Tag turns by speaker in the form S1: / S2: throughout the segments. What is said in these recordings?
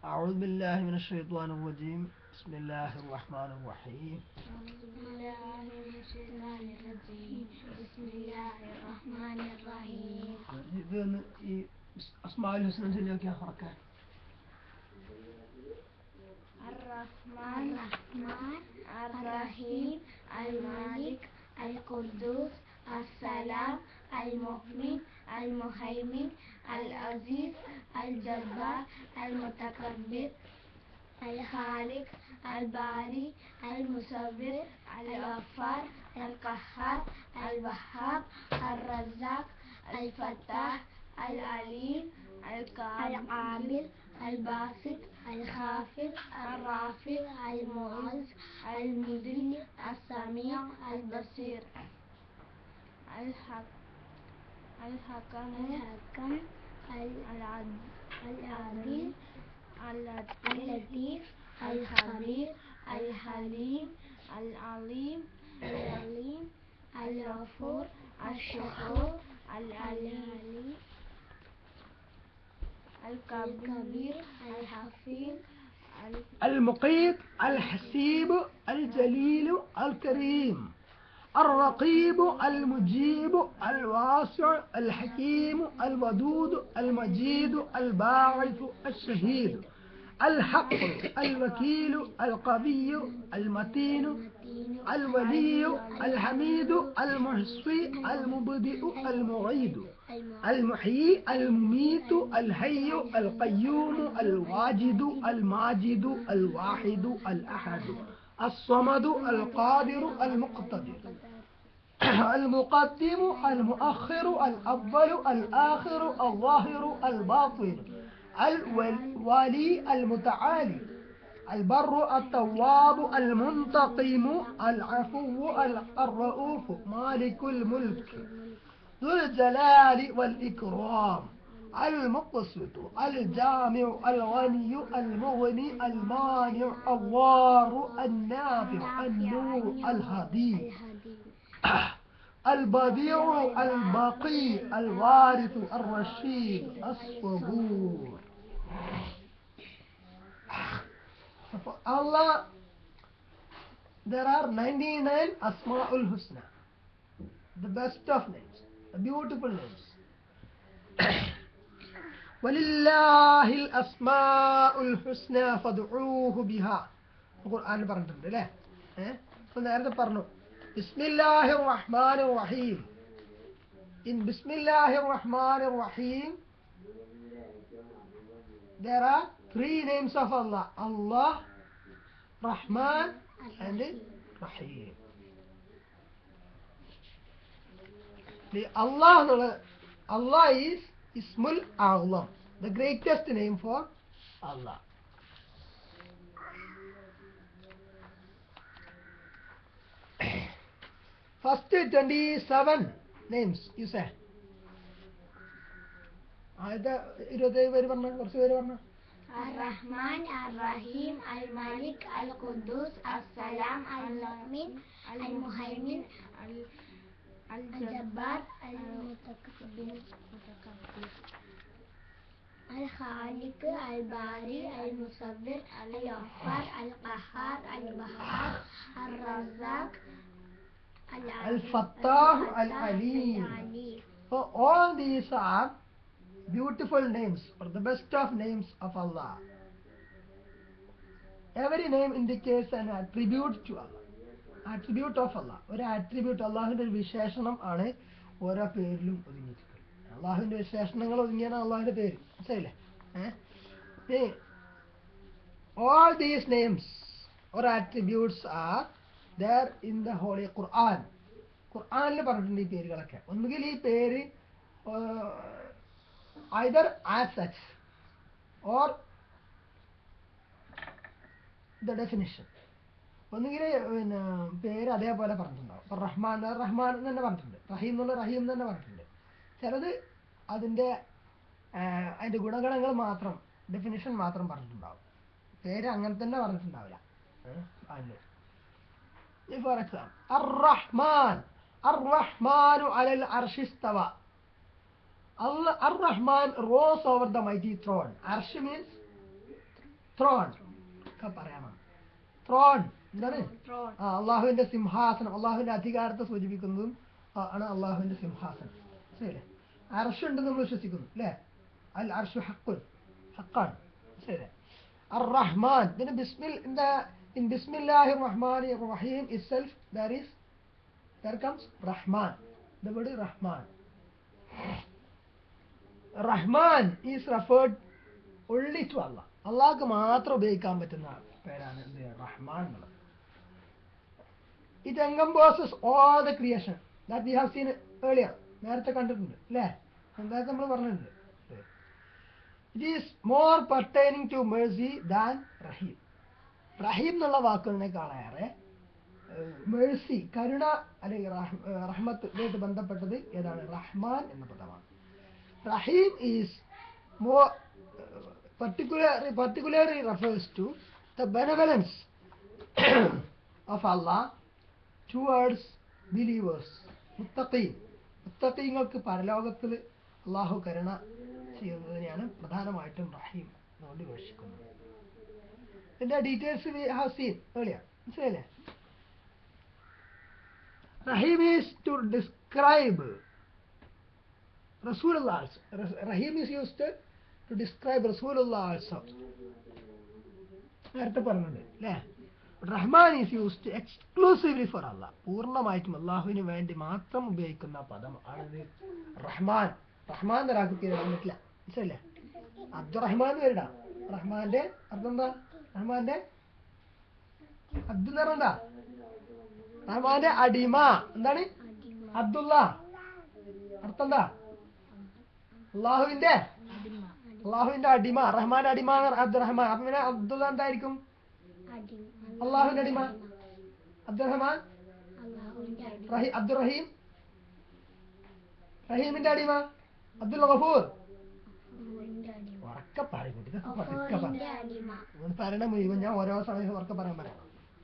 S1: أعوذ بالله من الشيطان الرجيم بسم الله الرحمن الرحيم
S2: أعوذ بالله من الشيطان الرجيم بسم الله الرحمن الرحيم
S1: ഇതൊന്ന് ഈ അസ്മാഉൽ ഹുസ്ന ചൊല്ലിയൊക്കെ ഉറക്കാൻ
S2: الرحمن الرحمن الرحيم المالك القدوس السلام المؤمن المهيمن العزيز الجبار المتكبر الخالق الباري المصور الغفار القهار الوهاب الرزاق الفتاح العليم القابل الباسط الخافض الرافع المعز المذل السميع البصير الحق الحكم الحكم العدل اللطيف الخبير الحليم العليم العليم الغفور الشكور العليم الكبير الحفيظ
S1: المقيت الحسيب الجليل الكريم الرقيب المجيب الواسع الحكيم الودود المجيد الباعث الشهيد الحق الوكيل القوي المتين الولي الحميد المحصي المبدئ المعيد المحيي المميت الحي القيوم الواجد الماجد الواحد الأحد الصمد القادر المقتدر المقدم المؤخر الأول الآخر الظاهر الباطن الولي المتعالي البر التواب المنتقم العفو الرؤوف مالك الملك ذو الجلال والإكرام المقسط الجامع الغني المغني المانع الضار النافع النور الهدي البديع البقي الوارث الرشيد الصبور Allah there are 99 Asma'ul Husna the best of names the beautiful names ولله الأسماء الحسنى فادعوه بها ഖുർആൻ പറഞ്ഞിട്ടുണ്ട് അല്ലേ ഏഹ് ഇപ്പൊ നേരത്തെ പറഞ്ഞു ബിസ്മില്ലാഹി റഹ്മാൻ റഹീം ഇൻ ബിസ്മില്ലാഹി റഹ്മാൻ റഹീം there are three names of Allah Allah Rahman and Rahim the Allah എന്നുള്ള Allah is Ismul A'lam the greatest name for Allah first 27 names you say ആദ്യത്തെ ഇരുപത്തേഴ് പേര് പറഞ്ഞ കുറച്ച് പേര് പറഞ്ഞ
S2: الرحمن الرحيم الملك القدوس السلام المؤمن المهيمن الجبار المتكبر الخالق الباري المصور الغفار القهار الوهاب الرزاق
S1: الفتاح العليم So all these are beautiful names or the best of names of Allah. Every name indicates an attribute to Allah. Attribute of Allah. ഒരു attribute അള്ളാഹുവിന്റെ ഒരു വിശേഷണം ആണ് ഓരോ പേരിലും ഒതുങ്ങിയിരിക്കുന്നത് അള്ളാഹുവിന്റെ വിശേഷണങ്ങൾ ഒതുങ്ങിയാണ് അള്ളാഹുവിന്റെ പേര് മനസ്സിലായില്ലേ ഏഹ് all these names or attributes are there in the holy Quran. ഖുർആനിൽ പറഞ്ഞിട്ടുണ്ട് ഈ പേരുകളൊക്കെ ഒന്നുകിൽ ഈ പേര് either as such or the definition ഒന്നുകിൽ പിന്നെ പേര് അതേപോലെ പറഞ്ഞിട്ടുണ്ടാവും ഇപ്പൊ റഹ്മാൻ റഹ്മാൻ എന്ന് തന്നെ പറഞ്ഞിട്ടുണ്ട് റഹീം എന്നുള്ള റഹീം എന്ന് തന്നെ പറഞ്ഞിട്ടുണ്ട് ചിലത് അതിൻ്റെ അതിൻ്റെ ഗുണഗണങ്ങൾ മാത്രം ഡെഫിനിഷൻ മാത്രം പറഞ്ഞിട്ടുണ്ടാവും പേര് അങ്ങനെ തന്നെ പറഞ്ഞിട്ടുണ്ടാവില്ല അതിൽ for example الرحمن الرحمن على العرش استوى Allah, Ar-Rahman rose over the mighty throne. Arsh means throne ഒക്കെ പറയണം ത്രോൺ എന്താണ്
S2: throne.
S1: ആ അള്ളാഹുവിന്റെ സിംഹാസനം അള്ളാഹുവിന്റെ അധികാരത്തെ സൂചിപ്പിക്കുന്നതും ആ, ആണ് അള്ളാഹുവിന്റെ സിംഹാസനം ശരിയല്ലേ അർഷ് ഉണ്ടെന്ന് നമ്മൾ വിശ്വസിക്കുന്നു അല്ലേ അൽ അർഷു ഹക്കുൻ ഹക്കാണ് ശരി الرحمن then بسم in the in Bismillah ar-Rahman ar-Rahim itself there is there comes Rahman the word is Rahman Rahman is referred only to Allah അള്ളാഹ്ക്ക് മാത്രം ഉപയോഗിക്കാൻ പറ്റുന്ന പേരാണ് എന്ത് റഹ്മാൻ എന്നുള്ളത് it encompasses all the creation that we have seen earlier നേരത്തെ കണ്ടിട്ടുണ്ട് അല്ലേ നേരത്തെ നമ്മൾ പറഞ്ഞിട്ടുണ്ട് it is more pertaining to mercy than റഹീം റഹീം എന്നുള്ള വാക്കുകളിനേക്കാളേറെ മേഴ്സി കരുണ അല്ലെങ്കിൽ റഹ്- ഏഹ് റഹ്മത്ത് ഇതായിട്ട് ബന്ധപ്പെട്ടത് ഏതാണ് റഹ്മാൻ എന്ന പദമാണ് Raheem is more particular particularly refers to the benevolence of Allah towards believers മുത്തഖീൻ മുത്തഖീങ്ങൾക്ക് പരലോകത്തിൽ അള്ളാഹു കരുണ ചെയ്യുന്നതിനെയാണ് പ്രധാനമായിട്ടും റഹീം എന്നുകൊണ്ട് വിവക്ഷിക്കുന്നത് ഇതിന്റെ details we have seen earlier മനസ്സിലായില്ലേ Raheem is to describe Rasulullah also Raheem is used to describe Rasulullah also നേരത്തെ പറഞ്ഞിട്ടുണ്ട് അല്ലേ Rahman is used exclusively for Allah പൂർണ്ണമായിട്ടും അള്ളാഹുവിന് വേണ്ടി മാത്രം ഉപയോഗിക്കുന്ന പദം ആണിത് റഹ്മാൻ റഹ്മാൻ എന്നൊരാൾക്ക് പേരിടാൻ പറ്റില്ല മനസ്സിലല്ലേ അബ്ദുറഹ്മാൻ എന്ന് പേരിടാം റഹ്മാന്റെ അർത്ഥം എന്താ റഹ്മാന്റെ അബ്ദുൽ എന്ന് പറഞ്ഞാ റഹ്മാന്റെ അടിമ എന്താണ്
S2: അടിമ.
S1: അബ്ദുള്ള അർത്ഥം എന്താ അള്ളാഹുവിന്റെ
S2: അടിമ.
S1: അള്ളാഹുവിന്റെ അടിമ റഹ്മാന്റെ അടിമ അബ്ദുറഹ്മാൻ അപ്പൊ പിന്നെ അബ്ദുള്ള എന്തായിരിക്കും
S2: അടിമ.
S1: അള്ളാഹുവിന്റെ അടിമ അബ്ദുറഹ്മാൻ
S2: അള്ളാഹുവിന്റെ അടിമ.
S1: റഹീ അബ്ദുറഹീം റഹീമിന്റെ അടിമ അബ്ദുൽ ഗഫൂർ
S2: ഗഫൂറിന്റെ അടിമ.
S1: ഉറക്കെ പറയും ഇതൊക്കെ പതുക്കെ പറ
S2: ഗഫൂറിന്റെ അടിമ.
S1: ഇവൻ പറയണ മുഴുവൻ ഞാൻ ഓരോ സമയം ഉറക്കെ പറയാൻ പറയാം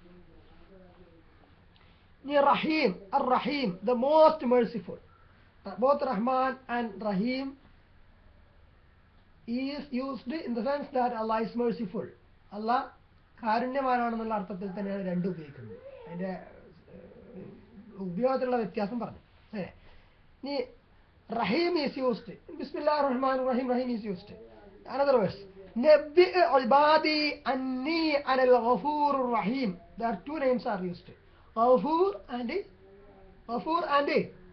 S1: ഇനി Raheem ar Raheem the most merciful both Rahman and Raheem is used in the sense that Allah is merciful Allah കാരുണ്യവാനാണെന്നുള്ള അർത്ഥത്തിൽ തന്നെയാണ് രണ്ടും ഉപയോഗിക്കുന്നത് അതിന്റെ ഏഹ്, ഉപയോഗത്തിലുള്ള വ്യത്യാസം പറഞ്ഞു അല്ലേ ഇനി റഹീം ഈസ് യൂസ്ഡ് ബിസ്മില്ലാ റഹ്മാൻ റഹീം റഹീം is used another verse نبئ عبادي أني أنا الغفور الرحيم there are two names are used غفور and غفور and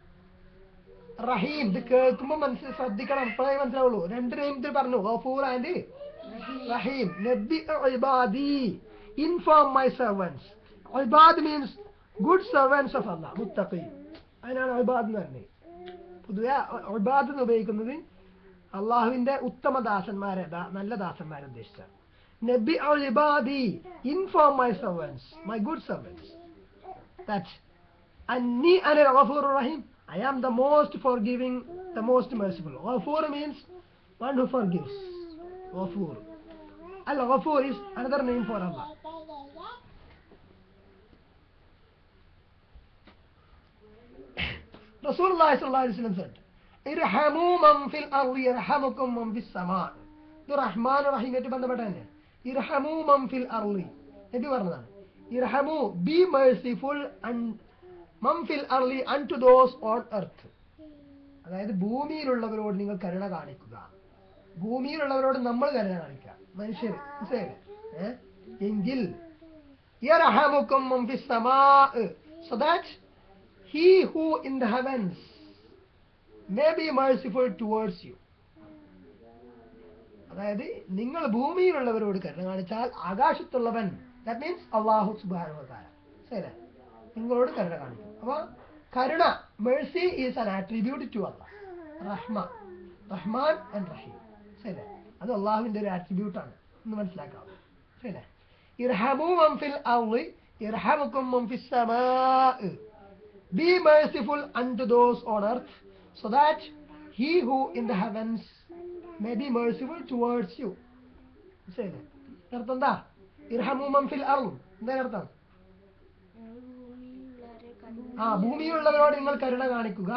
S1: റഹീം ഇത് കേൾക്കുമ്പോൾ മനസ്സിൽ ശ്രദ്ധിക്കണം ഇപ്പോഴേ മനസ്സിലാവുള്ളൂ രണ്ട് നെയിം ഇതിൽ പറഞ്ഞു ഗഫൂർ ആൻഡ് റഹീം നബി ഇബാദി ഇൻഫോം മൈ സെർവൻസ് ഇബാദ് means good servants of Allah മുത്തഖി അതിനാണ് ഇബാദ് എന്ന് പറഞ്ഞത് പൊതുവെ ഇബാദ് എന്ന് ഉപയോഗിക്കുന്നത് അള്ളാഹുവിന്റെ ഉത്തമ ദാസന്മാരെ ദാ- നല്ല ദാസന്മാരെ ഉദ്ദേശിച്ചാണ് നബി ഇബാദി inform my servants my good servants that അന്നി അനിൽ ഗഫൂർ റഹീം I am the most forgiving, the most merciful. Ghafoor means one who forgives. Ghafoor. Al Ghafoor is another name for Allah. Rasulullah sallallahu alaihi wasallam said, "Irhamu man fil ardi yarhamukum man fis sama." ഇത് റഹ്മാൻ റഹീമായിട്ട് ബന്ധപ്പെട്ട തന്നെ ഇർഹമു മം ഫിൽ അർളി നബി പറഞ്ഞതാണ് ഇർഹമു be merciful and മം ഫിൽ അർളി unto those on earth അതായത് ഭൂമിയിലുള്ളവരോട് നിങ്ങൾ കരുണ കാണിക്കുക ഭൂമിയിലുള്ളവരോട് നമ്മൾ കരുണ കാണിക്കുക മനുഷ്യർ മനസ്സിലായില്ലേ ഏ? എങ്കിൽ യർഹമുക്കും മം ഫിസ് സമാ so that he who in the heavens may be merciful towards you അതായത് നിങ്ങൾ ഭൂമിയിലുള്ളവരോട് കരുണ കാണിച്ചാൽ ആകാശത്തുള്ളവൻ ദാറ്റ് മീൻസ് അള്ളാഹു സുബാനുവതാര ശരി നിങ്ങളോട് കരുണ കാണിക്കും അപ്പൊ കരുണ mercy is an attribute to Allah റഹ്മ റഹ്മാൻ ആൻഡ് റഹീം ശരി അത് അള്ളാഹുവിന്റെ ഒരു ആട്രിബ്യൂട്ടാണ് എന്ന് മനസ്സിലാക്കാം ശരി ഇർഹമു മൻ ഫിൽ അർളി ഇർഹമുക്കും മൻ ഫിസ് സമാഅ് Be merciful unto those on earth, so that he who in the heavens may be merciful towards you. ശരി അർത്ഥം എന്താ ഇർഹമു മൻ ഫിൽ അർള് എന്താ അർത്ഥം
S2: ഭൂമിയിലുള്ളവരെ കരുണ
S1: ആ ഭൂമിയിലുള്ളവരോട് നിങ്ങൾ കരുണ കാണിക്കുക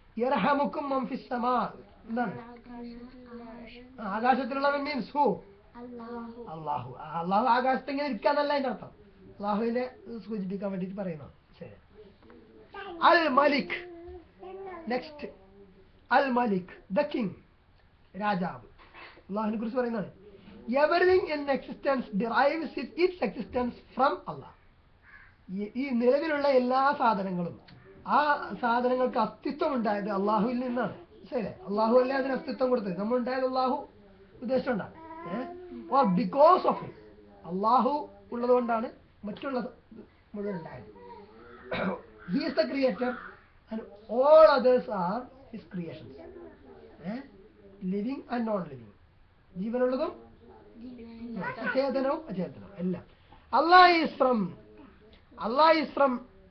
S1: ഇർഹമുക്കും മൻ ഫിസ് സമാ എന്താണ് ആ, ആകാശത്തിലുള്ളവൻ മീൻസ് ഹു
S2: അല്ലാഹു
S1: അള്ളാഹു ആ അള്ളാഹു ആകാശത്ത് ഇങ്ങനെ ഇരിക്കാന്നല്ല അതിന്റെ അർത്ഥം അള്ളാഹുവിനെ സൂചിപ്പിക്കാൻ വേണ്ടിയിട്ട് പറയുന്നതാണ് ശരി അൽ മലിക് നെക്സ്റ്റ് അൽ മലിക് ദ കിങ് രാജാവ് അള്ളാഹുവിനെ കുറിച്ച് പറയുന്നതാണ് everything in existence derives its existence from Allah ഈ നിലവിലുള്ള എല്ലാ സാധനങ്ങളും ആ സാധനങ്ങൾക്ക് അസ്തിത്വം ഉണ്ടായത് അള്ളാഹുവിൽ നിന്നാണ് ശരി അള്ളാഹു അല്ലേ അതിന് അസ്തിത്വം കൊടുത്തത് നമ്മൾ ഉണ്ടായത് അള്ളാഹു ഉദ്ദേശം ഉണ്ടാണ് ഓർ ബിക്കോസ് ഓഫ് ഇറ്റ് അള്ളാഹു ഉള്ളത് കൊണ്ടാണ് മറ്റുള്ള മുഴുവൻ ഉണ്ടായത് he is the creator and all others are his creations living and non living ജീവനുള്ളതും അചേതനവും അചേതനവും എല്ലാം Allah is from Allah is from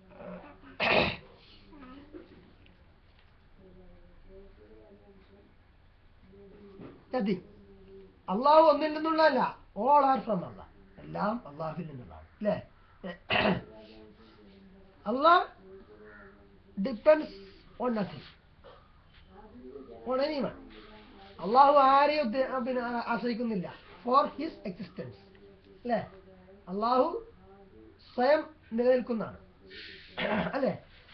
S1: അള്ളാഹു ഒന്നിൽ നിന്നുള്ളതല്ല ഓൾ ആർ ഫ്രം അള്ളാഹ് എല്ലാം അള്ളാഹുവിൽ നിന്നുള്ളതാണ് അല്ലേ Allah depends on nothing on anyone അള്ളാഹു ആരെയും ഉദ്ദേ- പിന്നെ ആശ്രയിക്കുന്നില്ല ഫോർ ഹിസ് എക്സിസ്റ്റൻസ് അല്ലേ അള്ളാഹു സ്വയം നിലനിൽക്കുന്നതാണ് അല്ലേ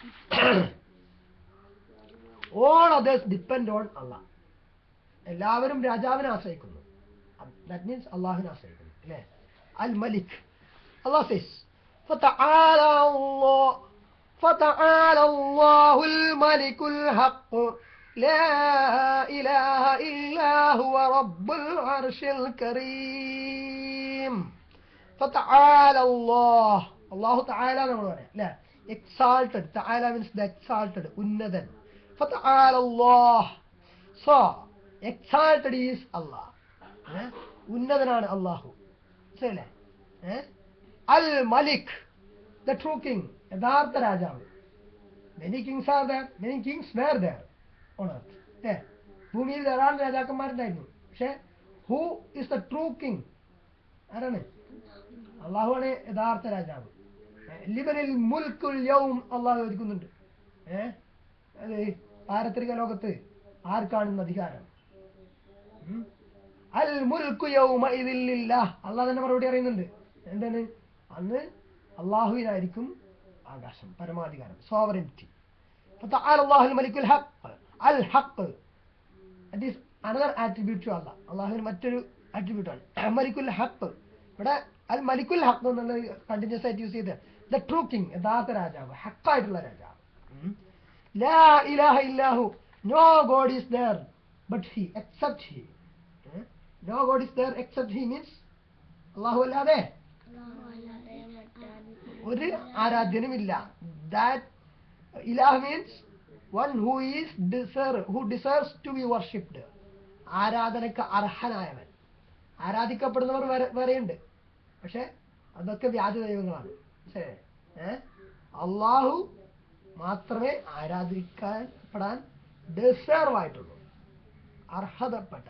S1: all others depend on Allah എല്ലാവരും രാജാവിനെ ആശ്രയിക്കുന്നു ദാറ്റ് മീൻസ് അള്ളാഹുവിനെ ആശ്രയിക്കുന്നു അല്ലേ അൽ മലിക് അള്ളാഹ് സേസ് فتعالى الله فتعالى الله الملك الحق لا إله إلا هو رب العرش الكريم فتعالى الله الله تعالى നമ്മൾ പറയാം لا exalted تعالى means the exalted ഉന്നതൻ فتعالى الله so exalted is Allah ഏ? ഉന്നതനാണ് അള്ളാഹു ശരിയല്ലേ ഏ? അൽ മലിക് ദ ട്രൂ കിങ് യഥാർത്ഥ രാജാവ് many kings are there many kings were there on earth ഏ ഭൂമിയിൽ ധാരാളം രാജാക്കന്മാരുണ്ടായിരുന്നു പക്ഷെ who is the true king ആരാണ് അള്ളാഹുവാണ് യഥാർത്ഥ രാജാവ് ലിബനിൽ മുൽക്കുൽ യൗം അള്ളാഹു ചോദിക്കുന്നുണ്ട് ഏ അത് പാരത്രിക ലോകത്ത് ആർക്കാണെന്ന് അധികാരം ഉം? അൽ മുൽക്കു യൗമ ഇതില്ല അള്ളാഹ് തന്നെ മറുപടി അറിയുന്നുണ്ട് എന്താണ് അന്ന് അള്ളാഹുവിനായിരിക്കും ആകാശം പരമാധികാരം സോവറിറ്റി അള്ളാഹു മലിക്കുൽ ഹഖ് അൽ ഹഖ് that is another attribute to Allah അള്ളാഹുവിന് മറ്റൊരു ആട്രിബ്യൂട്ടാണ് മലിക്കുൽ ഹഖ് ഇവിടെ അൽ മലിക്കുൽ ഹഖ് എന്നുള്ള കണ്ടിന്യൂസ് ആയിട്ട് യൂസ് ചെയ്ത് ദ ട്രൂ കിങ് യഥാർത്ഥ രാജാവ് ഹക്കായിട്ടുള്ള രാജാവ് ഉം. ലാ ഇലാഹ ഇല്ലാഹു no god is there but he except he no god is there except he means അള്ളാഹു അല്ലാതെ
S2: അല്ലാഹു അല്ലാതെ മറ്റാരും
S1: ഒരു ആരാധ്യനുമില്ല ദാറ്റ് ഇലാഹ് means one who is deserve who deserves to be worshipped ആരാധനക്ക് അർഹനായവൻ ആരാധിക്കപ്പെടുന്നവർ വേറെ വേറെയുണ്ട് പക്ഷെ അതൊക്കെ വ്യാജ ദൈവങ്ങളാണ് ശരി ഏ അള്ളാഹു മാത്രമേ ആരാധിക്കപ്പെടാൻ ഡിസേർവ് ആയിട്ടുള്ളൂ അർഹതപ്പെട്ട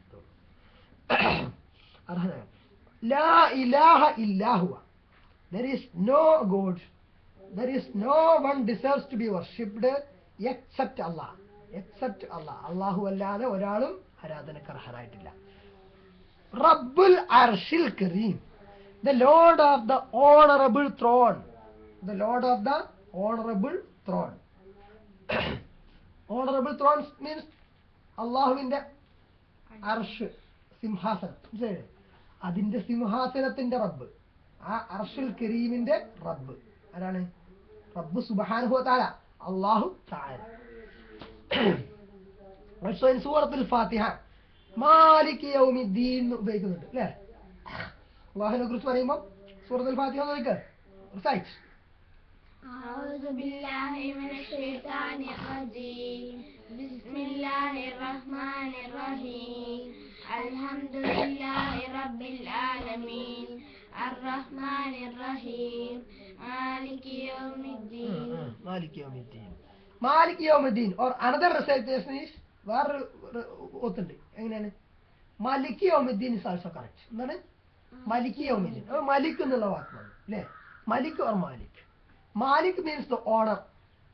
S1: അർഹത ലാ ഇലാഹ ഇല്ലാഹുവ There is no God. There is no one deserves to be worshipped except Allah. Except Allah. അള്ളാഹു അല്ലാതെ ഒരാളും ആരാധനക്ക് അർഹരായിട്ടില്ല റബ്ബുൽ അർഷിൽ കരീം the lord of the honourable throne the lord of the honourable throne honourable throne means അള്ളാഹുവിന്റെ അർഷ് സിംഹാസനം മനസ്സിലായില്ലേ? അതിന്റെ സിംഹാസനത്തിന്റെ റബ്ബ് ആ അർഷുൽ കരീമിന്റെ റബ്ബ് ആരാണ് റബ്ബ് സുബ്ഹാനഹു വതആല അല്ലാഹു തആല also in സൂറത്തുൽ ഫാത്തിഹ മാലിക് യൗമിദ്ദീൻ എന്ന് ഉപയോഗിക്കുന്നുണ്ട് അല്ലേ അള്ളാഹുവിനെ കുറിച്ച് പറയുമ്പോൾ സൂറത്തുൽ ഫാത്തിഹ ഒന്ന് നോക്ക് റിസൈറ്റ്
S2: أعوذ بالله من الشيطان الرجيم بسم الله الرحمن الرحيم الحمد لله رب العالمين الرحمن الرحيم مالك يوم الدين
S1: മാലിക് യൗമിദ്ദീൻ മാലിക് യൗമിദ്ദീൻ ഓർ അനദർ റെസൈറ്റേഷൻ ഈസ് വേറൊരു റെ- ഒത്തുണ്ട് എങ്ങനെയാണ് മലിക് യൗമിദ്ദീൻ ഇസ് ആൾസോ കറക്റ്റ് എന്താണ് മലിക് യൗമിദ്ദീൻ അപ്പൊ മലിക് എന്നുള്ള വാക്കാണ് അല്ലേ മലിക് ഓർ മാലിക് മാലിക് means the owner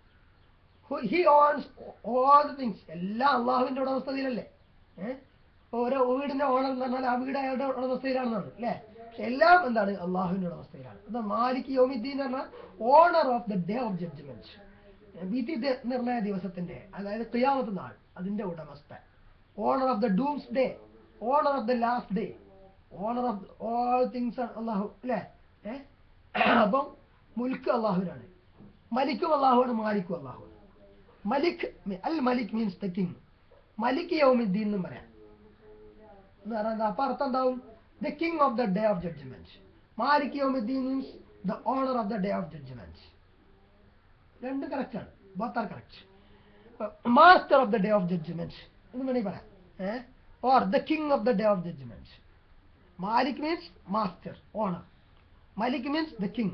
S1: he owns all the things എല്ലാം അള്ളാഹുവിന്റെ ഉടമസ്ഥതയിലല്ലേ ഏഹ് ഓരോ വീടിന്റെ ഓണർ എന്ന് പറഞ്ഞാൽ ആ വീട് അയാളുടെ ഉടമസ്ഥയിലാണെന്നാണ് അല്ലേ പക്ഷെ എല്ലാം എന്താണ് അള്ളാഹുവിന്റെ ഉടമസ്ഥയിലാണ് അത് മാലിക് യോമിദ്ദീൻ എന്ന് പറഞ്ഞാൽ owner of the day of judgement വിധി ദ- നിർണയ ദിവസത്തിന്റെ അതായത് ക്രിയാമത്ത് നാൾ അതിന്റെ ഉടമസ്ഥൻ owner of the doomsday owner of the last day owner of all things അള്ളാഹു അല്ലേ ഏഹ് അപ്പം മുൽക്ക് അള്ളാഹുവിനാണ് മലിക്കും അള്ളാഹുവാണ് മാലിക്കും അള്ളാഹുവാണ് മലിക് അൽ മലിക് മീൻസ് ദ കിങ് മലിക് യൗമിദ്ദീൻ എന്നും പറയാം എന്ന് പറഞ്ഞാൽ അപ്പൊ അർത്ഥം എന്താവും the king of the day of judgement മാലിക് യൗമിദ്ദീൻ means the owner of the day of judgement രണ്ടും കറക്റ്റ് ആണ് both are correct master of the day of judgement എന്ന് വേണമെങ്കിൽ പറയാം ഏഹ് or the king of the day of judgement മാലിക് means master owner മലിക് means the king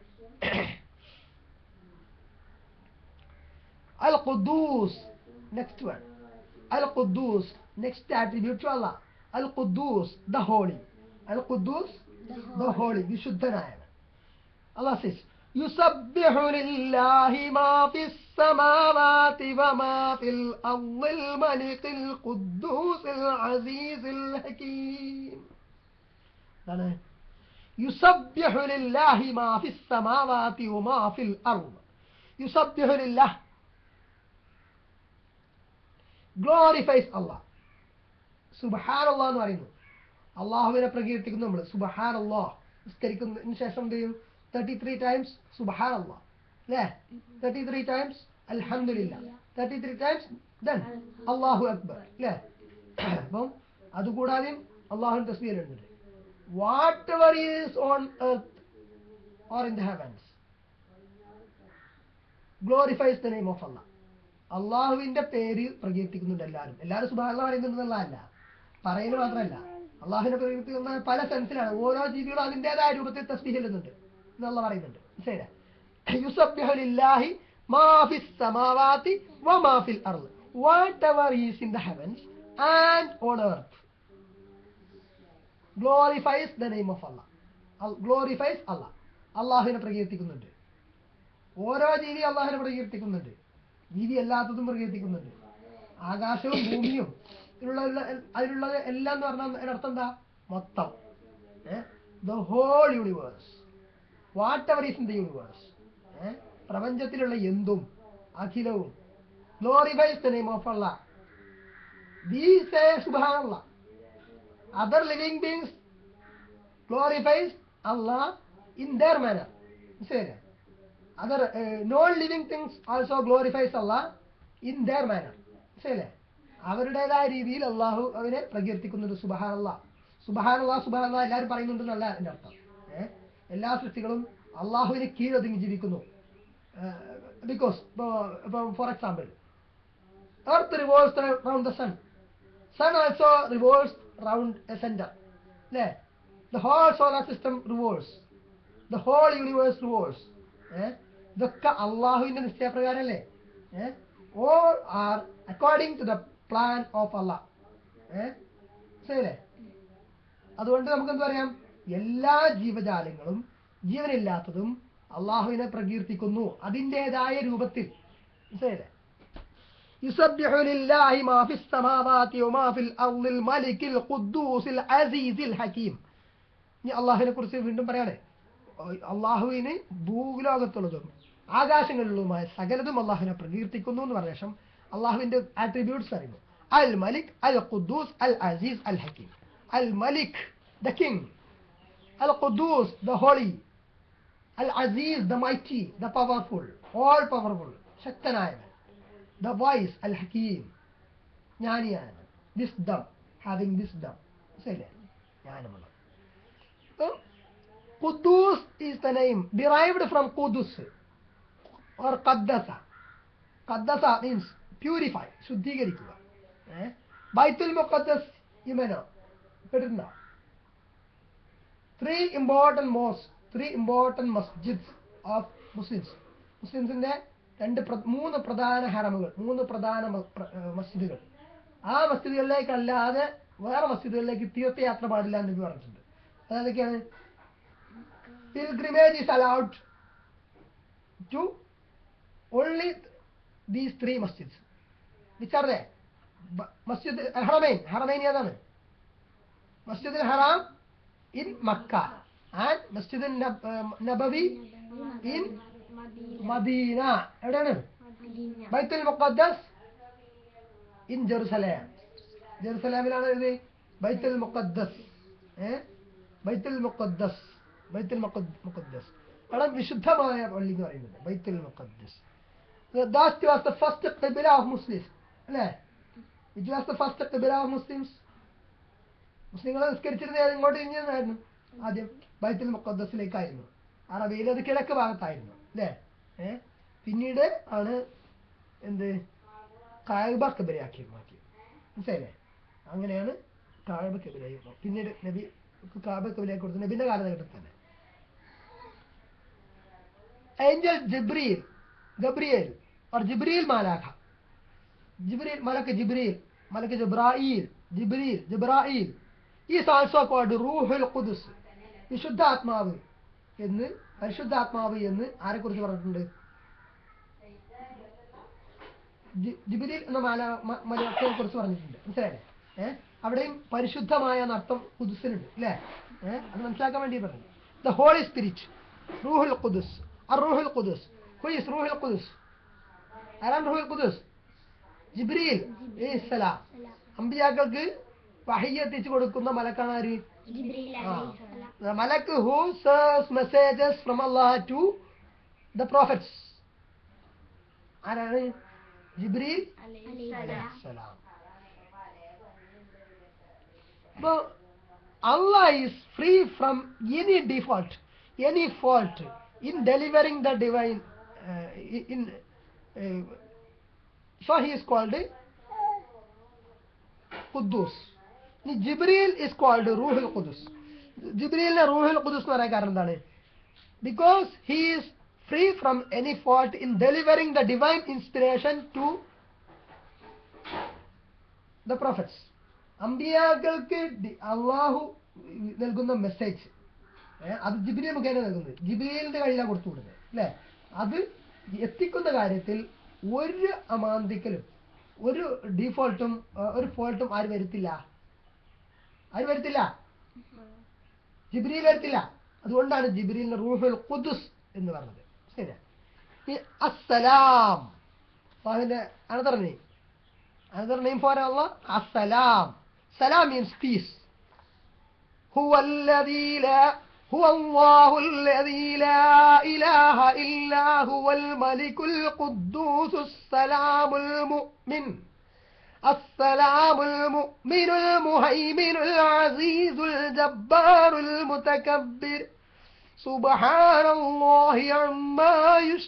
S1: Al Quddus. Next one. Al Quddus. Next attribute to Allah. Al Quddus, the holy. Al Quddus, the holy. വിശുദ്ധനായവൻ Allah says, يسبح لله ما في السماوات وما في الأرض الملك القدوس العزيز الحكيم എന്താണ് يسبح لله ما في السماوات وما في الأرض يسبح لله glorifies അള്ളാഹ് സുബഹാൻ അള്ളാഹ് എന്ന് പറയുന്നു അള്ളാഹുവിനെ പ്രകീർത്തിക്കുന്നു നമ്മൾ സുബഹാൻ അള്ളാഹ് നിസ്കരിക്കുന്നതിന് ശേഷം എന്ത് ചെയ്യും തേർട്ടി ത്രീ ടൈംസ് സുബഹാൻ അള്ളാഹ് അല്ലേ തേർട്ടി ത്രീ ടൈംസ് അൽഹംദുലില്ല തേർട്ടി ത്രീ ടൈംസ് ദെൻ അള്ളാഹു അക്ബർ അല്ലേ അപ്പം അതുകൂടാതെയും അള്ളാഹുവിൻ തസ്ബീലുണ്ട് whatever is on earth or in the heavens glorifies the name of Allah അള്ളാഹുവിന്റെ പേര് പ്രകീർത്തിക്കുന്നുണ്ട് എല്ലാവരും എല്ലാവരും സുബാന പറയുന്നുണ്ടെന്നുള്ളതല്ല പറയല് മാത്രമല്ല അള്ളാഹുവിനെ പ്രകീർത്തിക്കുന്ന പല സെൻസിലാണ് ഓരോ ജീവികളും അതിൻ്റെതായ രൂപത്തിൽ തസ്ബീഹ് ചെല്ലുന്നുണ്ട് എന്നുള്ള പറയുന്നുണ്ട് ശരി യുസബ്ബിഹു ലില്ലാഹി മാ ഫിസ് സമാവാതി വമാ ഫിൽ അർള് whatever is in the heavens and on earth glorifies the name of Allah Al- glorifies Allah അള്ളാഹുവിനെ പ്രകീർത്തിക്കുന്നുണ്ട് ഓരോ ജീവി അള്ളാഹുവിനെ പ്രകീർത്തിക്കുന്നുണ്ട് ജീവി അല്ലാത്തതും പ്രകീർത്തിക്കുന്നുണ്ട് ആകാശവും ഭൂമിയും ഇതിലുള്ള എല്ലാ- അതിലുള്ളത് എല്ലാം എന്ന് പറഞ്ഞാൽ അതിനർത്ഥം എന്താ മൊത്തം the whole universe whatever is in the universe പ്രപഞ്ചത്തിലുള്ള എന്തും അഖിലവും glorifies the name of Allah these a സുബാനുള്ള other living beings glorifies Allah in their manner. Say that. Other uh, non-living things also glorifies Allah in their manner. Say that. അവരുടേതായ രീതിയിൽ അള്ളാഹു അവനെ പ്രകീർത്തിക്കുന്നുണ്ട് സുബഹാനല്ല സുബഹാനല്ല സുബഹാനല്ല എല്ലാവരും പറയുന്നുണ്ടെന്നല്ല എൻ്റെ അർത്ഥം ഏഹ് എല്ലാ സൃഷ്ടികളും അള്ളാഹുവിനെ കീഴൊതുങ്ങി ജീവിക്കുന്നു ബിക്കോസ് ഇപ്പം for example earth revolves round the sun sun also revolves round a centre അല്ലേ the whole solar system revolves the whole universe revolves ഏ? ഇതൊക്കെ അള്ളാഹുവിന്റെ നിശ്ചയപ്രകാരമല്ലേ ഏ? all are according to the plan of Allah ഏ? ശരിയല്ലേ അതുകൊണ്ട് നമുക്ക് എന്ത് പറയാം എല്ലാ ജീവജാലങ്ങളും ജീവനില്ലാത്തതും അള്ളാഹുവിനെ പ്രകീർത്തിക്കുന്നു അതിൻ്റെതായ രൂപത്തിൽ ശരിയല്ലേ يسبح لله ما في السماوات وما في الأرض الملك القدوس العزيز الحكيم ഇനി അള്ളാഹുവിനെ കുറിച്ച് വീണ്ടും പറയണേ അള്ളാഹുവിന് ഭൂലോകത്തുള്ളതും ആകാശങ്ങളിലുള്ളതുമായ സകലതും അള്ളാഹുവിനെ പ്രകീർത്തിക്കുന്നു എന്ന് പറഞ്ഞ ശേഷം അള്ളാഹുവിന്റെ ആട്രിബ്യൂട്ട്സ് അറിയുന്നു അൽ മലിക് അൽ ഖുദ്ദൂസ് അൽ അസീസ് അൽ ഹക്കീം അൽ മലിക് ദ കിങ് അൽ ഖുദ്ദൂസ് ദ ഹോളി അൽ അസീസ് the mighty the powerful all powerful ശക്തനായവൻ ദ വൈസ് അൽ ഹക്കീം ജ്ഞാനിയായവൻ wisdom having wisdom ശരി ജ്ഞാനമുള്ളത് Qudus is the name derived from Qudus or Qaddasa. Qaddasa means purify, ശുദ്ധീകരിക്കുക ഏ? ബൈത്തുൽ മുഖദ്ദസ് യമന കേട്ടിട്ടുണ്ടോ three important mosques three important മസ്ജിദ്സ് ഓഫ് മുസ്ലിംസ് മുസ്ലിംസിന്റെ രണ്ട് പ്ര- മൂന്ന് പ്രധാന ഹറമുകൾ മൂന്ന് പ്രധാന മ- പ്ര- ഏ, മസ്ജിദുകൾ ആ മസ്ജിദുകളിലേക്കല്ലാതെ വേറെ മസ്ജിദുകളിലേക്ക് തീർത്ഥയാത്ര പാടില്ല എന്ന് നബി പറഞ്ഞിട്ടുണ്ട് അതൊക്കെയാണ് pilgrimage is allowed to only these three masjids which are there Ba- masjid haramain haramain ഏതാണ് മസ്ജിദ് ഹറാം ഇൻ മക്ക ആൻഡ് മസ്ജിദ് നബവി ഇൻ മദീന എവിടെയാണ് ബൈത്തുൽ മുഖദ്ദസ് ഇൻ ജെറുസലേം ജെറുസലേമിലാണ് ഇത് ബൈത്തുൽ മുഖദ്ദസ് ഏ ബൈത്തുൽ മുഖദ്ദസ് ബൈത്തുൽ മുഖദ്- മുഖദ്ദസ് അവിടെ വിശുദ്ധമായ പള്ളി എന്ന് പറയുന്നത് ബൈത്തുൽ മുഖദ്ദസ് ദാറ്റ് വാസ് ദ ഫസ്റ്റ് ഖിബല ഓഫ് മുസ്ലിംസ് അല്ലേ ഇറ്റ് വാസ് ദ ഫസ്റ്റ് ഖിബല ഓഫ് മുസ്ലിംസ് മുസ്ലിങ്ങളെ നിസ്കരിച്ചിരുന്നത് ഇങ്ങോട്ട് ഇങ്ങനെയായിരുന്നു ആദ്യം ബൈത്തുൽ മുഖദ്ദസിലേക്കായിരുന്നു അറബിയിൽ അത് കിഴക്ക് ഭാഗത്തായിരുന്നു അല്ലേ ഏ പിന്നീട് ആണ് എന്ത് കായബ കിബിലയാക്കി മാറ്റി മനസ്സിലായില്ലേ അങ്ങനെയാണ് കായബ കിബിലയായി മാറ്റി. പിന്നീട് നബി കാബ കിബിലയാക്കി കൊടുത്തു നബിന്റെ കാലഘട്ടത്തിൽ തന്നെ ഏഞ്ചൽ ജിബ്രീൽ ഗബ്രിയേൽ और जिब्रील मालाखा जिब्रील मलक जिब्रील मलक जिब्राईल जिब्रील जिब्राईल ഈസ് ആൾസോ കോൾഡ് റൂഹുൽ ഖുദുസ് വിശുദ്ധാത്മാവ് എന്ന് പരിശുദ്ധാത്മാവ് എന്ന് ആരെക്കുറിച്ച് പറഞ്ഞിട്ടുണ്ട് ജി- ജിബ്രീൽ എന്ന മാല മ- മലയാളത്തെ കുറിച്ച് പറഞ്ഞിട്ടുണ്ട് മനസ്സിലായില്ലേ ഏഹ് അവിടെയും പരിശുദ്ധമായ എന്നർത്ഥം കുദുസിനുണ്ട് അല്ലേ ഏഹ് അത് മനസ്സിലാക്കാൻ വേണ്ടി പറഞ്ഞു ദ ഹോളി സ്പിരിറ്റ് റൂഹുൽ ഖുദുസ് അർ റൂഹുൽ ഖുദുസ് ഹു ഈസ് റൂഹുൽ ഖുദുസ് ആരാണ് റൂഹുൽ ഖുദുസ് ജിബ്രീൽ അലൈഹിസ്സലാം അമ്പിയാക്കൾക്ക് വഹയ്യ എത്തിച്ചു കൊടുക്കുന്ന മലക്കാണ് ആര്
S2: ജിബ്രീൽ
S1: ആ.
S2: അലൈഹിസ്സലാം
S1: The Malak who serves messages from Allah to the prophets. ആരാണ് ജിബ്രീൽ
S2: അലൈഹിസ്സലാം
S1: സലാം അപ്പോ Allah is free from any default, any fault in delivering the divine. Uh, in uh, so he is called Quddus. ജിബ്രീൽ ഇസ് കോൾഡ് റൂഹുൽ ഖുദുസ് ജിബ്രീലിനെ റൂഹുൽ ഖുദുസ് എന്ന് പറയാൻ കാരണം എന്താണ് because he is free from any fault in delivering the divine inspiration to the prophets അമ്പിയാക്കൾക്ക് ഡി- അള്ളാഹു നൽകുന്ന മെസ്സേജ് അത് ജിബ്രീൽ മുഖേന നൽകുന്നത് ജിബ്രീലിന്റെ കയ്യിലാണ് കൊടുത്തു വിടുന്നത് അല്ലേ അത് എത്തിക്കുന്ന കാര്യത്തിൽ ഒരു അമാന്തിക്കലും ഒരു ഡീഫോൾട്ടും ഒരു ഫോൾട്ടും ആര് വരുത്തില്ല ആര് വരുത്തില്ല ജിബ്രീൽ വരുത്തില്ല അതുകൊണ്ടാണ് ജിബ്രീലിന് റൂഹുൽ ഖുദുസ് എന്ന് പറഞ്ഞത് ശരി ഈ അസ്സലാം അള്ളാഹുവിന്റെ another name another name for Allah അസ്സലാം സലാം means peace هو الذي لا هو الله الذي لا إله إلا هو الملك القدوس السلام المؤمن السلام المؤمن المهيمن العزيز الجبار المتكبر سبحان الله عما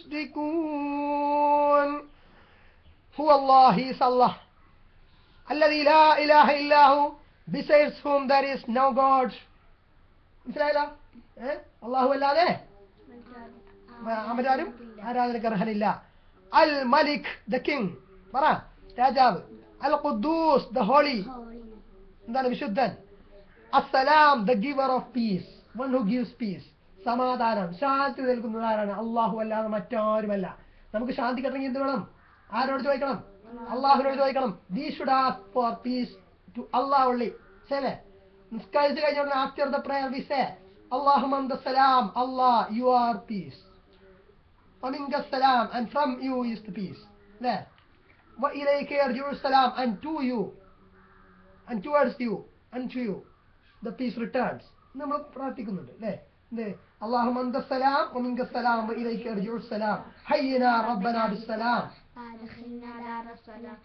S1: يشركون هو الله is Allah الذي لا إله إلا هو besides whom there is no God മനസ്സിലായല്ലോ ഏ അള്ളാഹു അല്ലാതെ അവരാരും ആരാധനക്ക് അർഹനില്ല അൽ മലിക് ദ കിങ് പറ രാജാവ് അൽ ഖുദ്ദൂസ് ദ ഹോളി എന്താണ് വിശുദ്ധൻ അസ്സലാം the giver of peace one who gives peace സമാധാനം ശാന്തി നൽകുന്നത് ആരാണ് അള്ളാഹു അല്ലാതെ മറ്റാരുമല്ല നമുക്ക് ശാന്തി കിട്ടണമെങ്കിൽ എന്ത് വേണം ആരോട് ചോദിക്കണം അള്ളാഹുവിനോട് ചോദിക്കണം they should ask for peace to Allah only ശരി നിസ്കരിച്ചു കഴിഞ്ഞ ഉടനെ after the prayer we say അള്ളാഹു സലാം Allah you are peace ومنك السلام and from you is the peace لا وإليك يرجع السلام and to you and towards you and to you the peace returns നമ്മൾ പ്രാർത്ഥിക്കുന്നുണ്ട് അല്ലേ എന്ത് اللهم أنت السلام ومنك السلام وإليك يرجع السلام حينا ربنا بالسلام
S2: فادخلنا دار السلام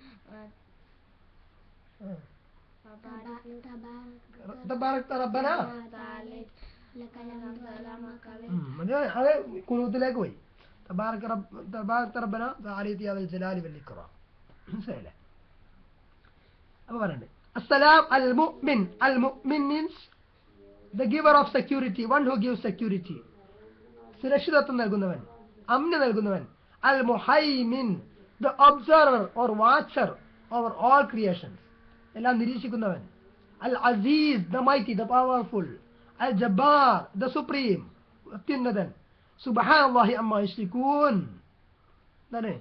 S1: تبارك ربنا
S2: لك الحمد سلام عليك
S1: ഉം, അത് അത് കുലൂത്തിലേക്ക് പോയി തബാറക റബ്ബ് തബാറക റബ്ബന ദാരിതി അൽ ജലാലി വൽ ഇക്റാം മനസ്സിലായില്ലേ അപ്പൊ പറയണ്ടേ അസ്സലാം അൽ മുഅ്മിൻ അൽ മുഅ്മിൻ means the giver of security one who give security സുരക്ഷിതത്വം നൽകുന്നവൻ അമ്ന നൽകുന്നവൻ അൽ മുഹൈമിൻ the observer or watcher over all creations എല്ലാം നിരീക്ഷിക്കുന്നവൻ അൽ അസീസ് ദ മൈറ്റി ദ പവർഫുൾ അൽ ജബ്ബാർ ദ സുപ്രീം അത്യുന്നതൻ സുബ്ഹാനല്ലാഹി അമ്മ യുശ്രികൂൻ എന്താണ്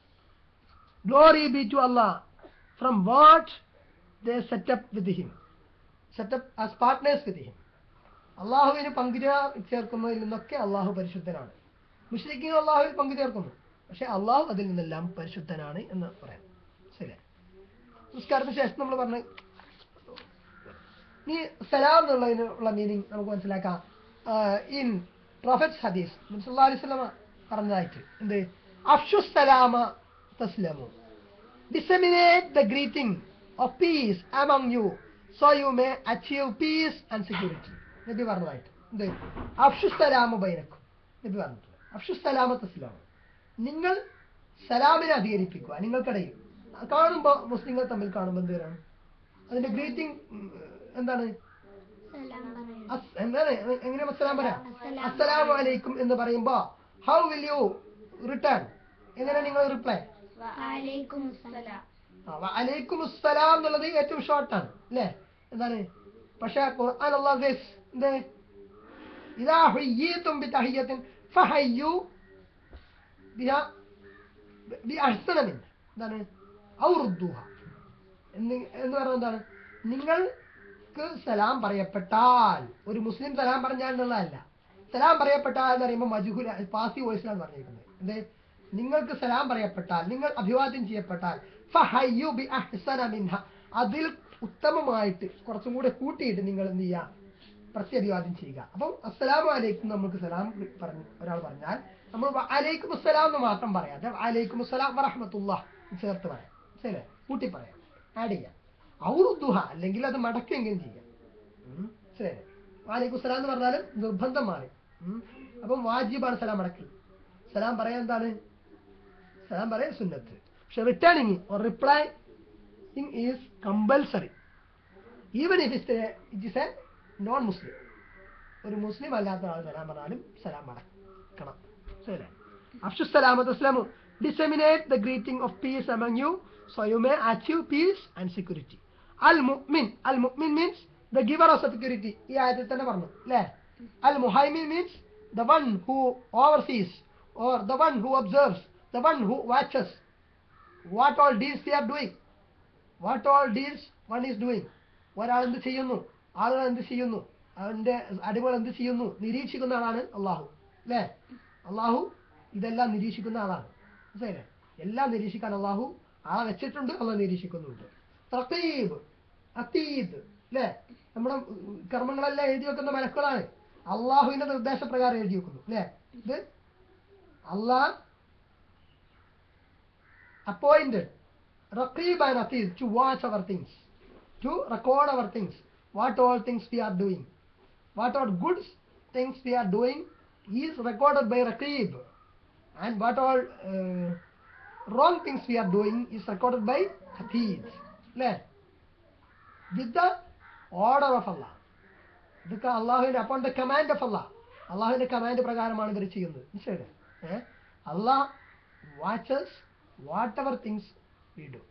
S1: Glory be to Allah from what they set up with him. Set up as partners with him അള്ളാഹുവിന് പങ്കു ചേർക്കുന്നതിൽ നിന്നൊക്കെ അള്ളാഹു പരിശുദ്ധനാണ് മുഷ്രിഖിങ്ങൾ അള്ളാഹുവിൽ പങ്കു ചേർക്കുന്നു പക്ഷെ അള്ളാഹു അതിൽ നിന്നെല്ലാം പരിശുദ്ധനാണ് എന്ന് പറയാം ശരി നമസ്കാരത്തിന് ശേഷം നമ്മൾ പറഞ്ഞ നീ സലാം എന്നുള്ളതിനുള്ള മീനിങ് നമുക്ക് മനസ്സിലാക്കാം ഇൻ പ്രൊഫറ്റ് ഹദീസ് മുസല്ലാ അലൈഹി സ്വലമ പറഞ്ഞതായിട്ട് എന്ത് അഫ്ഷു സലാമ തസ്ലമു disseminate the greeting of peace among you so you may achieve peace and security നബി പറഞ്ഞതായിട്ട് എന്ത് അഫ്ഷുസ്സലാമ ബൈനക്കും നബി പറഞ്ഞിട്ടുണ്ട് അഫ്ഷുസ്സലാമ തസ്ലാമ നിങ്ങൾ സലാമിനെ അധികരിപ്പിക്കുക നിങ്ങൾക്കിടയിൽ കാണുമ്പോൾ മുസ്ലിങ്ങൾ തമ്മിൽ കാണുമ്പോൾ എന്ത് വരാണ് അതിന്റെ ഗ്രീറ്റിംഗ് എന്താണ്
S2: സലാം പറയും
S1: അസ്- എന്താണ് എങ്ങനെ അസ്സലാം പറയാം
S2: അസ്സലാമു
S1: അസ്സലാമു അലൈക്കും എന്ന് പറയുമ്പോ ഹൗ വിൽ യു റിട്ടേൺ എങ്ങനെ നിങ്ങൾ റിപ്ലൈ
S2: വഅലൈക്കും സലാം
S1: അലൈക്കും അസ്സലാം എന്നുള്ളത് ഏറ്റവും ഷോർട്ടാണ് അല്ലേ എന്താണ് പക്ഷെ ഖുർആൻ അല്ലാഹു says എന്ത് ഇദാ ഹുയ്യീതും ബിതഹിയ്യത്തിൻ ഫഹയ്യു ബിഹാ ബിഅഹ്സന മിൻഹ എന്താണ് ഔ റുദ്ദൂഹ എന്ന് എന്ന് പറഞ്ഞാൽ എന്താണ് നിങ്ങൾക്ക് സലാം പറയപ്പെട്ടാൽ ഒരു മുസ്ലിം സലാം പറഞ്ഞാൽ എന്നുള്ളതല്ല സലാം പറയപ്പെട്ടാൽ എന്ന് പറയുമ്പോൾ മജുഹുല പാസീവ് വോയിസിലാണ് പറഞ്ഞിരിക്കുന്നത് എന്ത് നിങ്ങൾക്ക് സലാം പറയപ്പെട്ടാൽ നിങ്ങൾ അഭിവാദ്യം ചെയ്യപ്പെട്ടാൽ ഫഹയ്യു ബി അഹ്സന മിൻഹ അതിൽ ഉത്തമമായിട്ട് കുറച്ചും കൂടെ കൂട്ടിയിട്ട് നിങ്ങൾ എന്ത് ചെയ്യുക പ്രത്യഭിവാദ്യം ചെയ്യുക അപ്പം അസ്സലാമു അലൈക്കും നമുക്ക് സലാം പറഞ്ഞു ഒരാൾ പറഞ്ഞാൽ നമ്മൾ വ അലൈക്കും അസ്സലാം എന്ന് മാത്രം പറയാതെ അലൈക്കും അസ്സലാം വറഹമത്തുള്ള ചേർത്ത് പറയാം ശരി കൂട്ടി പറയാം ആഡ് ചെയ്യാം ഔറുദ്ദുഹ അല്ലെങ്കിൽ അത് മടക്കെങ്കിലും ചെയ്യാം ഉം. ശരി വാലിക്കും സലാം എന്ന് പറഞ്ഞാലും നിർബന്ധം മാറി ഉം. അപ്പം വാജിബാണ് സലാം മടക്കൽ സലാം പറയാൻ എന്താണ് സലാം പറയാൻ സുന്നത്ത് പക്ഷെ returning or reply is compulsory even it is it is a non Muslim ഒരു മുസ്ലിം അല്ലാത്ത ആൾ സലാം പറഞ്ഞാലും സലാം മടക്കണം ശരി അഫ്ഷു സലാമത്ത് ഇസ്ലാമു disseminate the greeting of peace among you so you may achieve peace and security അൽ മുഅ്മിൻ അൽ മുഅ്മിൻ means the giver of security ഈ ആയത്തിൽ തന്നെ പറഞ്ഞു അല്ലേ അൽ മുഹൈമിൻ means the one who oversees or the one who observes the one who watches what all deals the are doing what all deals one is doing ഒരാൾ എന്ത് ചെയ്യുന്നു ആളുകൾ എന്ത് ചെയ്യുന്നു അവന്റെ അടിമകൾ എന്ത് ചെയ്യുന്നു നിരീക്ഷിക്കുന്ന ആളാണ് അള്ളാഹു അല്ലേ അള്ളാഹു ഇതെല്ലാം നിരീക്ഷിക്കുന്ന ആളാണ് മനസ്സിലായില്ലേ എല്ലാം നിരീക്ഷിക്കാൻ അള്ളാഹു ആളെ വെച്ചിട്ടുണ്ട് അള്ളാഹ് നിരീക്ഷിക്കുന്നുണ്ട് റഖീബ് അതീദ് അല്ലേ നമ്മുടെ ഉം, കർമ്മങ്ങളെല്ലാം എഴുതി വെക്കുന്ന മലക്കുകളാണ് അള്ളാഹുവിന്റെ നിർദ്ദേശപ്രകാരം എഴുതി വെക്കുന്നു അല്ലേ ഇത് അള്ളാഹ് appointed Raqib and Atid to watch our things, to record our things, what all things we are doing, what all good things we are doing is recorded by Raqib, and what all uh, wrong things we are doing is recorded by Atid. അല്ലേ with the order of Allah. ഇതൊക്കെ അള്ളാഹുവിന്റെ upon the command of Allah അള്ളാഹുവിന്റെ command പ്രകാരമാണ് ഇവർ ചെയ്യുന്നത് മനസ്സിലായില്ലേ ഏഹ് Allah watches whatever things we do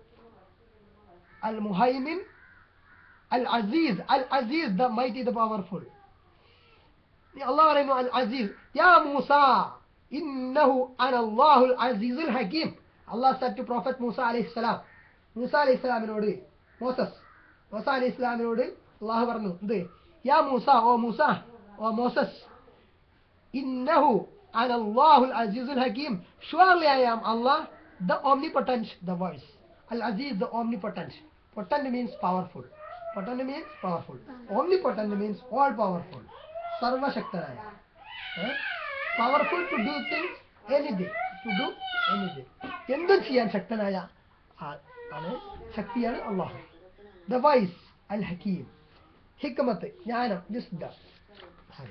S1: അൽ മുഹൈമിൻ അൽ അസീസ് അൽ അസീസ് the mighty the powerful Allah പറയുന്നു അൽ അസീസ് യാ മൂസ ഇന്നഹു അനല്ലാഹുൽ അസീസുൽ ഹക്കീം അള്ളാഹ് said to prophet മൂസ അലൈഹി സ്വലാം മൂസ അലൈഹി സ്വലാമിനോട് മോസസ് മൂസ അലൈഹി സ്വലാമിനോട് അള്ളാഹു പറഞ്ഞു എന്ത് യാ മൂസ ഓ മൂസ ഓ മോസസ് ഇന്നഹു അനല്ലാഹുൽ അസീസുൽ ഹക്കീം surely I am Allah the omnipotent the voice al aziz the omnipotent potent means powerful potent means powerful omnipotent means all powerful സർവശക്തനായ powerful to do things anything to do anything എന്തും ചെയ്യാൻ ശക്തനായ ആ- ആണ് ശക്തിയാണ് അള്ളാഹു ദ വൈസ് അൽ ഹക്കീം ഹിക്മത്ത് ജ്ഞാനം വിസ്ഡം ഹരി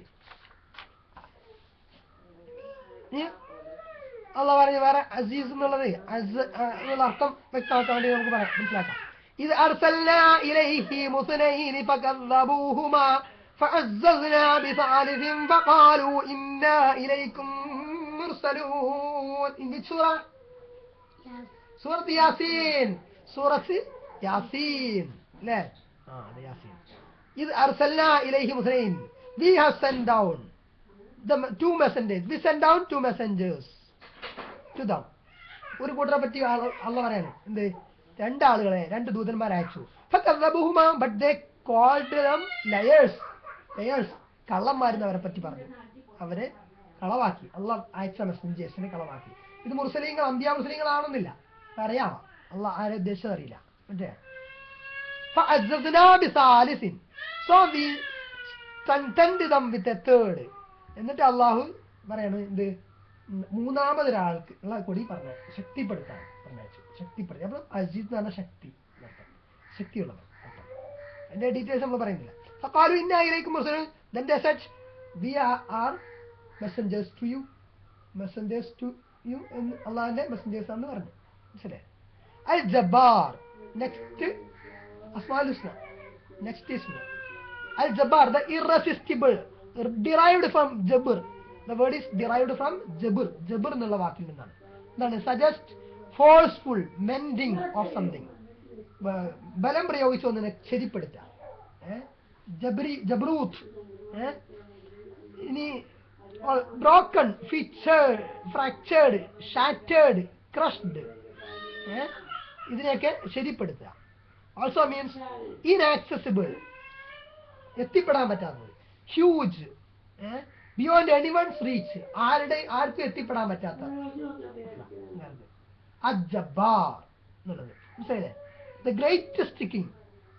S1: ഇനി അള്ളാഹ് പറഞ്ഞ വേറെ അസീസ് എന്നുള്ളത് അസ് ആ, എന്നുള്ള അർത്ഥം വ്യക്തമാക്കാൻ വേണ്ടി നമുക്ക് പറയാം മനസ്സിലാക്കാം ഇത് أرسلنا إليهم اثنين فكذبوهما فعززنا بثالث فقالوا إنا إليكم مرسلون in which surah? സൂറത്ത് യാസീൻ സൂറത്ത് യാസീൻ അല്ലേ ആ അത് യാസീൻ ഇത് അർസൽന ഇലൈഹി മുസ്ലിം we have send down the two messengers we send down two messengers to them ഒരു കൂട്ടരെ പറ്റി ആള് അള്ള പറയാണ് എന്ത് രണ്ടാളുകളെ രണ്ട് ദൂതന്മാരെ അയച്ചു ഫക്കദ്ദബുഹുമാ but they called them liars liars കള്ളന്മാരെന്ന് അവരെ പറ്റി പറഞ്ഞു അവരെ കളവാക്കി അള്ള അയച്ച മെസ്സഞ്ചേഴ്സിനെ കളവാക്കി ഇത് മുസ്ലിങ്ങൾ അന്ത്യ മുസ്ലിങ്ങളാണെന്നില്ല അറിയാമോ അള്ള ആരെ ഉദ്ദേശിച്ചത് അറിയില്ല മറ്റേ فعززنا بثالث so we strengthened them with a third എന്നിട്ട് അള്ളാഹു പറയാണ് എന്ത് ഉം മൂന്നാമതൊരാൾക്ക് ഉള്ള കൂടി പറഞ്ഞു ശക്തിപ്പെടുത്താൻ പറഞ്ഞു ശക്തിപ്പെടുത്തി അപ്പൊ അജിത് എന്ന് പറഞ്ഞ ശക്തി എന്നർത്ഥം. ശക്തിയുള്ളവൻ അർത്ഥം. അതിന്റെ ഡീറ്റെയിൽസ് നമ്മൾ പറയുന്നില്ല ഫഖാലു ഇന്ന ഇലൈക്കും മുർസലൂൻ then they said we are, are messengers to you messengers to you എന്ന് അള്ളാഹിന്റെ മെസ്സഞ്ചേഴ്സ് ആണെന്ന് പറഞ്ഞു മനസ്സിലായി അൽ ജബ്ബാർ നെക്സ്റ്റ് അസ്മാൽ ഹുസ്ന നെക്സ്റ്റ് ഇസ്മ അൽ ജബ്ബാർ ദ ഇറസിസ്റ്റിബിൾ ഡിറൈവ്ഡ് ഫ്രം ജബർ the word is derived from ജബർ ജബർ എന്നുള്ള വാക്കിൽ നിന്നാണ് എന്താണ് suggest forceful mending of something ബലം പ്രയോഗിച്ച് ഒന്നിനെ ശരിപ്പെടുത്തുക ഏ? ജബ്രി ജബ്രൂത്ത് ഏ? ഇനി broken fractured fractured shattered crushed ഇതിനെയൊക്കെ ശരിപ്പെടുത്തുക ഓൾസോ മീൻസ് ഇൻആക്സസിബിൾ എത്തിപ്പെടാൻ പറ്റാത്തത് ഹ്യൂജ് ബിയോണ്ട് എനിവൺസ് റീച്ച് ആരുടെ ആർക്കും എത്തിപ്പെടാൻ പറ്റാത്ത അജബാർ എന്നുള്ളത് മനസ്സിലായില്ലേ the greatest king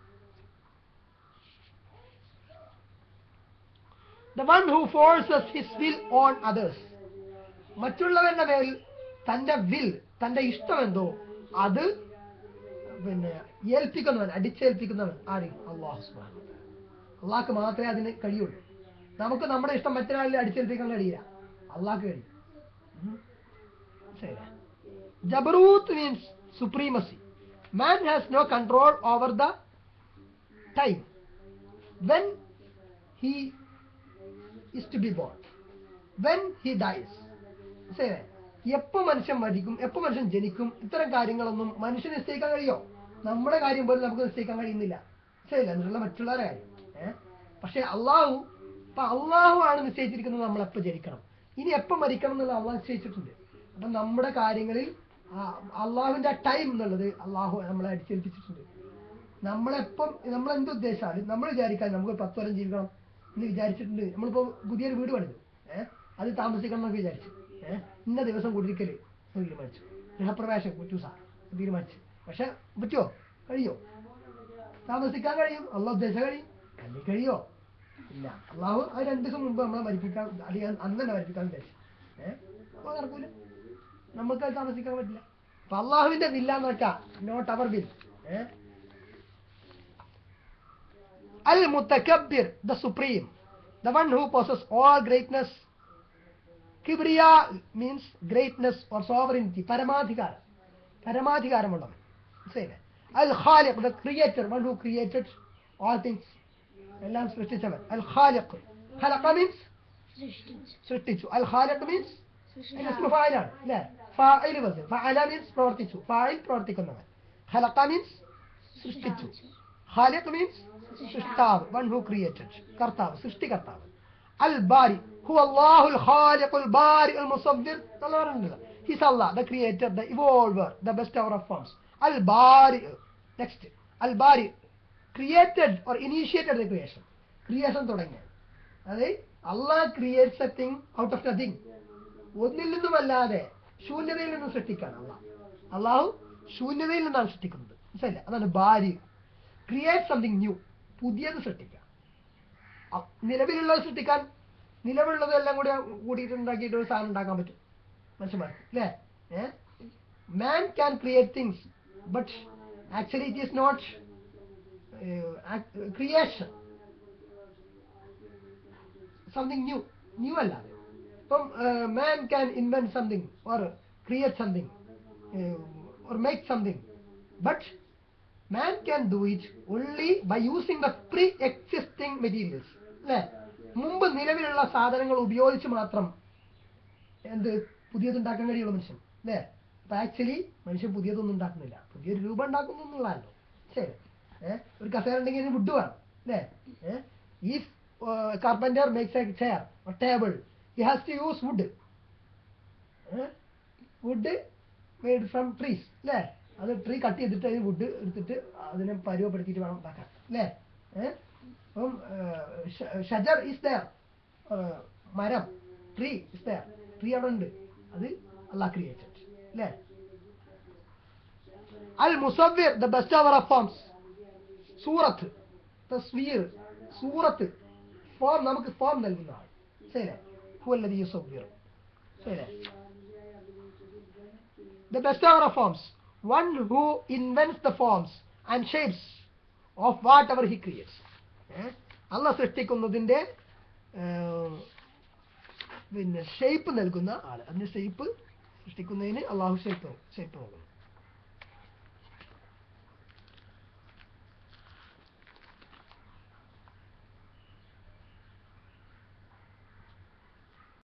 S1: the one who forces his will on others മറ്റുള്ളവരുടെ മേൽ തന്റെ വിൽ തന്റെ ഇഷ്ടം എന്തോ അത് പിന്നെ ഏൽപ്പിക്കുന്നവൻ അടിച്ചേൽപ്പിക്കുന്നവൻ ആര് അള്ളാഹു സുബ്ഹാനഹു അള്ളാഹ്ക്ക് മാത്രമേ അതിന് കഴിയുള്ളൂ നമുക്ക് നമ്മുടെ ഇഷ്ടം മറ്റൊരാളിൽ അടിച്ചേൽപ്പിക്കാൻ കഴിയില്ല അള്ളാഹ്ക്ക് കഴിയും ഉം. ശരിയല്ലേ? ജബറൂത്ത് means supremacy man has no control over the time when he is to be born when he dies ശരി എപ്പോ മനുഷ്യൻ മരിക്കും എപ്പോ മനുഷ്യൻ ജനിക്കും ഇത്തരം കാര്യങ്ങളൊന്നും മനുഷ്യന് നിശ്ചയിക്കാൻ കഴിയോ നമ്മുടെ കാര്യം പോലും നമുക്ക് നിശ്ചയിക്കാൻ കഴിയുന്നില്ല ശരിയല്ല എന്നുള്ള മറ്റുള്ളവരുടെ കാര്യം ഏഹ് പക്ഷെ അള്ളാഹു ഇപ്പൊ അള്ളാഹു ആണ് നിശ്ചയിച്ചിരിക്കുന്നത് നമ്മൾ എപ്പോ ജനിക്കണം ഇനി എപ്പോ മരിക്കണം എന്നുള്ളത് അള്ളാഹു നിശ്ചയിച്ചിട്ടുണ്ട് അപ്പൊ നമ്മുടെ കാര്യങ്ങളിൽ ആ- അള്ളാഹുവിന്റെ ആ ടൈം എന്നുള്ളത് അള്ളാഹു നമ്മളെ അടിച്ചേൽപ്പിച്ചിട്ടുണ്ട് നമ്മളെപ്പം നമ്മൾ എന്ത് ഉദ്ദേശാലും നമ്മൾ വിചാരിക്കാൻ നമുക്ക് ഒരു പത്ത് കൊല്ലം ജീവിക്കണം എന്ന് വിചാരിച്ചിട്ടുണ്ട് നമ്മളിപ്പോ പുതിയൊരു വീട് പണിതു ഏഹ് അത് താമസിക്കണം എന്നൊക്കെ വിചാരിച്ചു ഏഹ് ഇന്ന ദിവസം കുടിരിക്കല് എന്ന് തീരുമാനിച്ചു ഗൃഹപ്രവേശം കുറ്റൂസ തീരുമാനിച്ചു പക്ഷെ പറ്റുമോ കഴിയോ താമസിക്കാൻ കഴിയും അള്ളാഹ് ഉദ്ദേശം കഴിയും അല്ലെങ്കിൽ കഴിയോ ഇല്ല അള്ളാഹു അത് രണ്ടു ദിവസം മുമ്പ് നമ്മളെ മരിപ്പിക്കാൻ അല്ലെങ്കിൽ അന്ന് തന്നെ മരിപ്പിക്കാൻ ഉദ്ദേശിച്ചു ഏഹ് അപ്പൊ നടക്കൂല നമുക്ക് അത് താമസിക്കാൻ പറ്റില്ല അപ്പൊ അള്ളാഹുവിന്റെ വില്ലാന്ന് വെച്ചാ നോട്ട് അവർ വിൽ ഏഹ് Al-Mutakabbir, the Supreme, the one who possesses all greatness. Kibriya means greatness or sovereignty, Paramadhikara. Paramadhikaram Say that. Al-Khaliq, the creator, one who created all things. എല്ലാം സൃഷ്ടിച്ചവൻ അൽ ഖാലിഖ് ഖലഖ മീൻസ് സൃഷ്ടിച്ചു അൽ ഖാലിഖ് മീൻസ് اسم ഫായിലാണ് അല്ലേ ഫായിൽ വന്ന് ഫഅല means പ്രവർത്തിച്ചു ഫായിൽ പ്രവർത്തിക്കുന്നവൻ ഖലഖ means സൃഷ്ടിച്ചു ഖാലിഖ് means സൃഷ്ടാവ് one who created കർത്താവ് സൃഷ്ടികർത്താവ് അൽ ബാരി ഹു അല്ലാഹുൽ ഖാലിഖുൽ ബാരി അൽ മുസവ്വിർ എന്ന് പറയുന്നുണ്ട് his Allah the creator the evolver the bestower of forms അൽ ബാരി നെക്സ്റ്റ് അൽ ബാരി created or initiated the creation creation തുടങ്ങിയ അതായത് Allah creates a thing out of nothing ഒന്നിൽ നിന്നുമല്ലാതെ ശൂന്യതയിൽ നിന്ന് സൃഷ്ടിക്കാണ് അള്ളാഹ് അള്ളാഹു ശൂന്യതയിൽ നിന്നാണ് സൃഷ്ടിക്കുന്നത് മനസ്സിലായില്ലേ അതാണ് ഭാര്യ ക്രിയേറ്റ് സംതിങ് ന്യൂ പുതിയത് സൃഷ്ടിക്കുക അ- നിലവിലുള്ളത് സൃഷ്ടിക്കാൻ നിലവിലുള്ളത് എല്ലാം കൂടി കൂടിയിട്ട് ഉണ്ടാക്കിയിട്ട് ഒരു സാധനം ഉണ്ടാക്കാൻ പറ്റും മനസ്സിലാക്കി അല്ലേ eh man can create things but actually it is not creation something new new അല്ലാതെ ഇപ്പം man can invent something or create something or make something but man can do it only by using the pre existing materials അല്ലേ മുമ്പ് നിലവിലുള്ള സാധനങ്ങൾ ഉപയോഗിച്ച് മാത്രം എന്ത് പുതിയതുണ്ടാക്കാൻ കഴിയുള്ളൂ മനുഷ്യൻ അല്ലേ അപ്പൊ ആക്ച്വലി മനുഷ്യൻ പുതിയതൊന്നും ഉണ്ടാക്കുന്നില്ല പുതിയൊരു രൂപം ഉണ്ടാക്കുന്നു എന്നുള്ളതല്ലോ ശരി ഏഹ് ഒരു കസേര ഉണ്ടെങ്കിൽ അതിന് വുഡ് വേണം അല്ലേ ഏഹ് ഈ carpenter makes a chair table he has to use wood wood made from trees അല്ലേ അത് ട്രീ കട്ട് ചെയ്തിട്ട് അതിന് വുഡ് എടുത്തിട്ട് അതിനെ പരുവപ്പെടുത്തിയിട്ട് വേണം ഉണ്ടാക്കാൻ അല്ലേ ഏഹ് അപ്പം ഷജർ ഇസ് ദയർ മരം ട്രീ ഇസ് ദയർ ട്രീ അവിടെ ഉണ്ട് അത് അള്ളാഹ് ക്രിയേറ്റഡ് അല്ലേ അൽ മുസവ്വിർ the bestower of forms സൂറത്ത് തസ്വീർ സൂറത്ത് ഫോം നമുക്ക് ഫോം നൽകുന്ന ആൾ ശരി ഹുവല്ലദി യുസവ്വിർ ശരി the best hour of forms one who invents the forms and shapes of whatever he creates ഏഹ്? അള്ള സൃഷ്ടിക്കുന്നതിന്റെ ഏഹ്, പിന്നെ ഷേപ്പ് നൽകുന്ന ആള് അതിന്റെ ഷേപ്പ് സൃഷ്ടിക്കുന്നതിന് അള്ളാഹു ഷേപ്പ് ഷേപ്പ് നൽകുന്നു